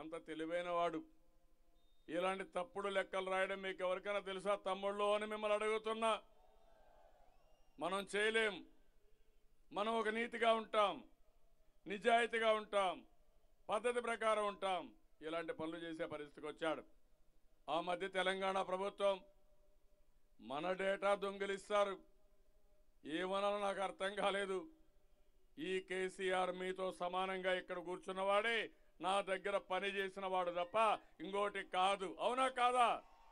అంత తెలివైన వాడు ఇలాంటి తప్పుడు లెక్కలు రాయడం మీకు ఎవరికైనా తెలుసా తమ్ముళ్ళు అని మిమ్మల్ని అడుగుతున్నా మనం చేయలేం మనం ఒక నీతిగా ఉంటాం నిజాయితీగా ఉంటాం పద్ధతి ప్రకారం ఉంటాం ఇలాంటి పనులు చేసే పరిస్థితికి వచ్చాడు ఆ మధ్య తెలంగాణ ప్రభుత్వం మన డేటా దొంగిలిస్తారు ఏమనాలో నాకు అర్థం కాలేదు ఈ కేసీఆర్ మీతో సమానంగా ఇక్కడ కూర్చున్నవాడే నా దగ్గర పని చేసిన వాడు తప్ప ఇంకోటి కాదు అవునా కాదా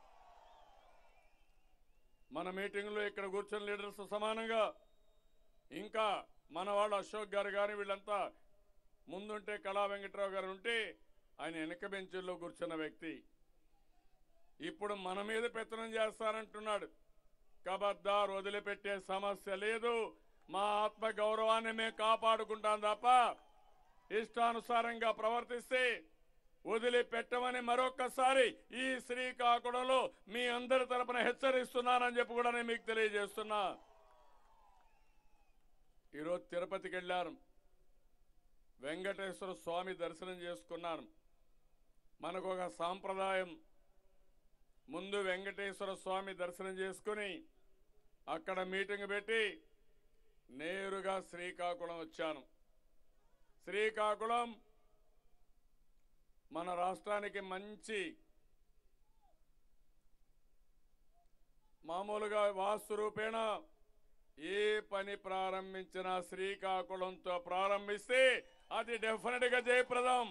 మన మీటింగ్లో ఇక్కడ కూర్చున్న లీడర్స్ సమానంగా ఇంకా మన వాళ్ళు అశోక్ గారు కానీ వీళ్ళంతా ముందుంటే కళా వెంకట్రావు గారు ఉంటే ఆయన వెనక బెంచుల్లో కూర్చున్న వ్యక్తి ఇప్పుడు మన మీద పెత్తనం చేస్తానంటున్నాడు కబద్దార్ వదిలిపెట్టే సమస్య లేదు మా ఆత్మ గౌరవాన్ని మేము కాపాడుకుంటాం తప్ప ఇష్టానుసారంగా ప్రవర్తిస్తే వదిలిపెట్టమని మరొక్కసారి ఈ శ్రీకాకుళంలో మీ అందరి తరపున హెచ్చరిస్తున్నానని చెప్పి కూడా నేను మీకు తెలియజేస్తున్నా ఈరోజు తిరుపతికి వెళ్ళాను వెంకటేశ్వర స్వామి దర్శనం చేసుకున్నాను మనకు ఒక సాంప్రదాయం ముందు వెంకటేశ్వర స్వామి దర్శనం చేసుకుని అక్కడ మీటింగ్ పెట్టి నేరుగా శ్రీకాకుళం వచ్చాను శ్రీకాకుళం మన రాష్ట్రానికి మంచి మామూలుగా వాస్తు రూపేణ ఏ పని ప్రారంభించినా శ్రీకాకుళంతో ప్రారంభిస్తే అది డెఫినెట్ గా జయప్రదం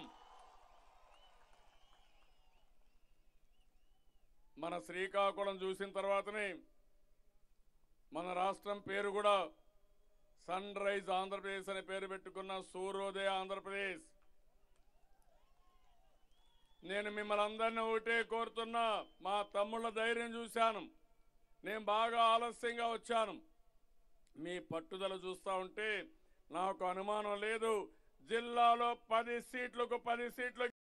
మన శ్రీకాకుళం చూసిన తర్వాతనే మన రాష్ట్రం పేరు కూడా సన్ రైజ్ ఆంధ్రప్రదేశ్ అనే పేరు పెట్టుకున్న సూర్యోదయ ఆంధ్రప్రదేశ్ నేను మిమ్మల్ని అందరినీ ఒకటే కోరుతున్నా మా తమ్ముళ్ళ ధైర్యం చూశాను నేను బాగా ఆలస్యంగా వచ్చాను మీ పట్టుదల చూస్తా ఉంటే నాకు అనుమానం లేదు జిల్లాలో పది సీట్లకు పది సీట్లు